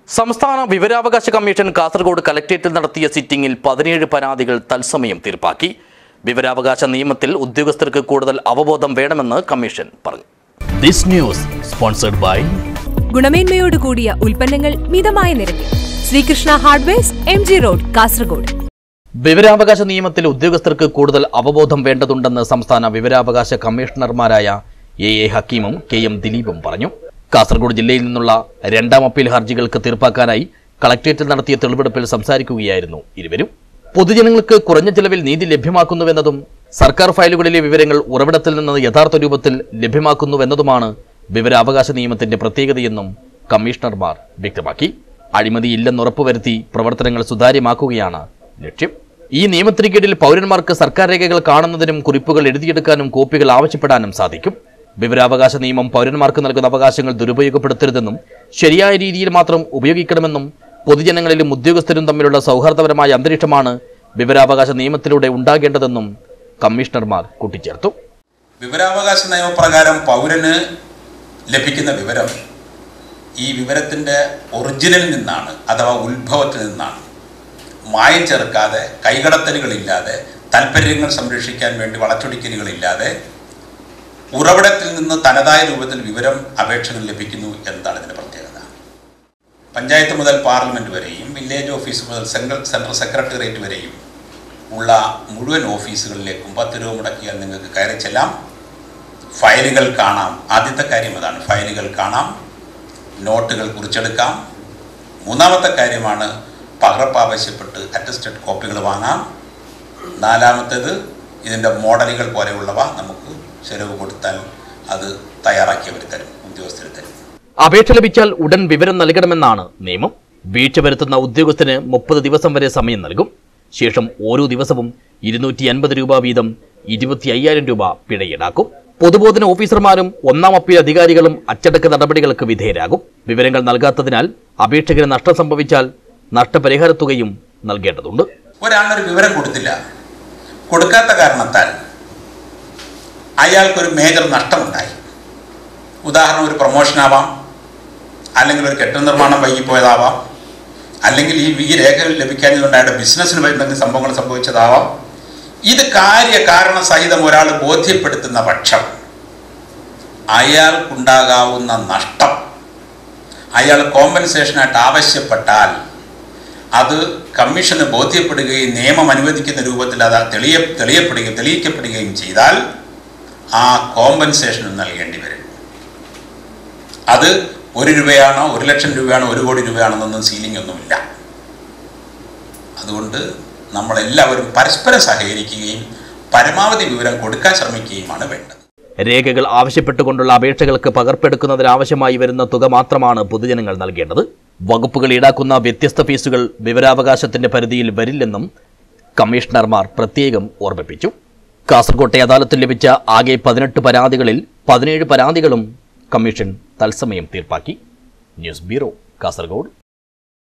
സംസ്ഥാന വിവരാവകാശ കമ്മീഷൻ കാസർഗോഡ് കലക്ട്രേറ്റിൽ നടത്തിയ സിറ്റിംഗിൽ പതിനേഴ് പരാതികൾ തത്സമയം തീർപ്പാക്കി വിവരാവകാശ നിയമത്തിൽ ഉദ്യോഗസ്ഥർക്ക് കൂടുതൽ അവബോധം വേണമെന്ന് കമ്മീഷൻ പറഞ്ഞു This news sponsored by ഗുണമേന്മയോട് കൂടിയ ഉൽപ്പന്നങ്ങൾ മിതമായ നിരക്കിൽ Sreekrishna hardwares M G road Kasaragod വിവരാവകാശ നിയമത്തിൽ ഉദ്യോഗസ്ഥർക്ക് കൂടുതൽ അവബോധം വേണ്ടതുണ്ടെന്ന് സംസ്ഥാന വിവരാവകാശ കമ്മീഷണർമാരായ എ എ ഹക്കീമും കെ എം ദിലീപും പറഞ്ഞു കാസർഗോഡ് ജില്ലയിൽ നിന്നുള്ള രണ്ടാം അപ്പീൽ ഹർജികൾക്ക് തീർപ്പാക്കാനായി കളക്ട്രേറ്റിൽ നടത്തിയ തെളിവെടുപ്പിൽ സംസാരിക്കുകയായിരുന്നു ഇരുവരും പൊതുജനങ്ങൾക്ക് കുറഞ്ഞ ചെലവിൽ നീതി ലഭ്യമാക്കുന്നുവെന്നതും സർക്കാർ ഫയലുകളിലെ വിവരങ്ങൾ ഉറവിടത്തിൽ നിന്ന് യഥാർത്ഥ രൂപത്തിൽ ലഭ്യമാക്കുന്നുവെന്നതുമാണ് വിവരാവകാശ നിയമത്തിന്റെ പ്രത്യേകതയെന്നും കമ്മീഷണർമാർ വ്യക്തമാക്കി അഴിമതിയില്ലെന്ന് ഉറപ്പുവരുത്തി പ്രവർത്തനങ്ങൾ സുതാര്യമാക്കുകയാണ് ലക്ഷ്യം ഈ നിയമത്തിന് കീഴിൽ പൗരന്മാർക്ക് സർക്കാർ രേഖകൾ കാണുന്നതിനും കുറിപ്പുകൾ എഴുതിയെടുക്കാനും കോപ്പികൾ ആവശ്യപ്പെടാനും സാധിക്കും വിവരാവകാശ നിയമം പൗരന്മാർക്ക് നൽകുന്ന അവകാശങ്ങൾ ദുരുപയോഗപ്പെടുത്തരുതെന്നും ശരിയായ രീതിയിൽ മാത്രം ഉപയോഗിക്കണമെന്നും പൊതുജനങ്ങളിലും ഉദ്യോഗസ്ഥരും തമ്മിലുള്ള സൗഹാർദ്ദപരമായ അന്തരീക്ഷമാണ് വിവരാവകാശ നിയമത്തിലൂടെ ഉണ്ടാകേണ്ടതെന്നും കമ്മീഷണർമാർ കൂട്ടിച്ചേർത്തു വിവരാവകാശ നിയമപ്രകാരം പൗരന് ലഭിക്കുന്ന വിവരം ഈ വിവരത്തിൻ്റെ ഒറിജിനലിൽ നിന്നാണ് അഥവാ ഉത്ഭവത്തിൽ നിന്നാണ് മായം ചേർക്കാതെ കൈകടത്തലുകളില്ലാതെ താല്പര്യങ്ങൾ സംരക്ഷിക്കാൻ വേണ്ടി വളച്ചൊടിക്കലുകളില്ലാതെ ഉറവിടത്തിൽ നിന്ന് തനതായ രൂപത്തിൽ വിവരം അപേക്ഷകൾ ലഭിക്കുന്നു എന്നതാണ് ഇതിൻ്റെ പ്രത്യേകത പഞ്ചായത്ത് മുതൽ പാർലമെൻറ്റ് വരെയും വില്ലേജ് ഓഫീസ് മുതൽ സെൻട്രൽ സെൻട്രൽ സെക്രട്ടേറിയറ്റ് വരെയും ഉള്ള മുഴുവൻ ഓഫീസുകളിലേക്കും പത്ത് രൂപ മുടക്കിയാൽ നിങ്ങൾക്ക് കയറി ചെല്ലാം ഫയലുകൾ കാണാം ആദ്യത്തെ കാര്യം അതാണ് ഫയലുകൾ കാണാം നോട്ടുകൾ കുറിച്ചെടുക്കാം മൂന്നാമത്തെ കാര്യമാണ് പകർപ്പ് ആവശ്യപ്പെട്ട് അറ്റസ്റ്റഡ് കോപ്പികൾ വാങ്ങാം നാലാമത്തേത് ഇതിൻ്റെ മോഡലുകൾ പോലെയുള്ളവ നമുക്ക് ചെലവ് കൊടുത്താൽ അത് തയ്യാറാക്കി അവർ തരും ഉദ്യോഗസ്ഥർ തരും അപേക്ഷ ലഭിച്ചാൽ ഉടൻ വിവരം നൽകണമെന്നാണ് നിയമം വീഴ്ച വരുത്തുന്ന ഉദ്യോഗസ്ഥന് മുപ്പത് ദിവസം വരെ സമയം നൽകും ശേഷം ഓരോ ദിവസവും ഇരുന്നൂറ്റി അൻപത് രൂപ വീതം ഇരുപത്തി അയ്യായിരം രൂപ പിഴ ഈടാക്കും പൊതുബോധന ഓഫീസർമാരും ഒന്നാം അപ്പീൽ അധികാരികളും അച്ചടക്ക നടപടികൾക്ക് വിധേയരാകും വിവരങ്ങൾ നൽകാത്തതിനാൽ അപേക്ഷകന് നഷ്ടം സംഭവിച്ചാൽ നഷ്ടപരിഹാര തുകയും നൽകേണ്ടതുണ്ട് ഒരാളിനൊരു വിവരം കൊടുത്തില്ല കൊടുക്കാത്ത കാരണത്താൽ അയാൾക്കൊരു മേജർ നഷ്ടമുണ്ടായി ഉദാഹരണം ഒരു പ്രൊമോഷനാവാം അല്ലെങ്കിൽ ഒരു കെട്ടിട നിർമ്മാണം വൈകിപ്പോയതാവാം അല്ലെങ്കിൽ ഈ ഈ രേഖകൾ ലഭിക്കാഞ്ഞതുകൊണ്ട് ബിസിനസ്സിന് എന്തെങ്കിലും സംഭവങ്ങൾ സംഭവിച്ചതാവാം ഇത് കാര്യ കാരണ സഹിതം ഒരാൾ ബോധ്യപ്പെടുത്തുന്ന പക്ഷം അയാൾക്കുണ്ടാകാവുന്ന നഷ്ടം അയാൾ കോമ്പൻസേഷനായിട്ട് ആവശ്യപ്പെട്ടാൽ അത് കമ്മീഷന് ബോധ്യപ്പെടുകയും നിയമം അനുവദിക്കുന്ന രൂപത്തിൽ അത് തെളിയ തെളിയപ്പെടുകയും തെളിയിക്കപ്പെടുകയും ചെയ്താൽ ആ കോമ്പൻസേഷൻ നൽകേണ്ടി വരും അത് ഒരു രൂപയാണോ ഒരു ലക്ഷം രൂപയാണോ ഒരു കോടി രൂപയാണെന്നൊന്നും സീലിംഗ് ഒന്നുമില്ല അതുകൊണ്ട് നമ്മളെല്ലാവരും പരസ്പരം സഹകരിക്കുകയും പരമാവധി വിവരം കൊടുക്കാൻ ശ്രമിക്കുകയുമാണ് വേണ്ടത് രേഖകൾ ആവശ്യപ്പെട്ടുകൊണ്ടുള്ള അപേക്ഷകൾക്ക് പകർപ്പെടുക്കുന്നതിനാവശ്യമായി വരുന്ന തുക മാത്രമാണ് പൊതുജനങ്ങൾ നൽകേണ്ടത് വകുപ്പുകൾ ഈടാക്കുന്ന വ്യത്യസ്ത ഫീസുകൾ വിവരാവകാശത്തിന്റെ പരിധിയിൽ വരില്ലെന്നും കമ്മീഷണർമാർ പ്രത്യേകം ഓർമ്മിപ്പിച്ചു കാസർകോട്ടെ അദാലത്തിൽ ലഭിച്ച ആകെ പതിനെട്ട് പരാതികളിൽ പതിനേഴ് പരാതികളും കമ്മീഷൻ തത്സമയം തീർപ്പാക്കി ന്യൂസ് ബ്യൂറോ കാസർഗോഡ്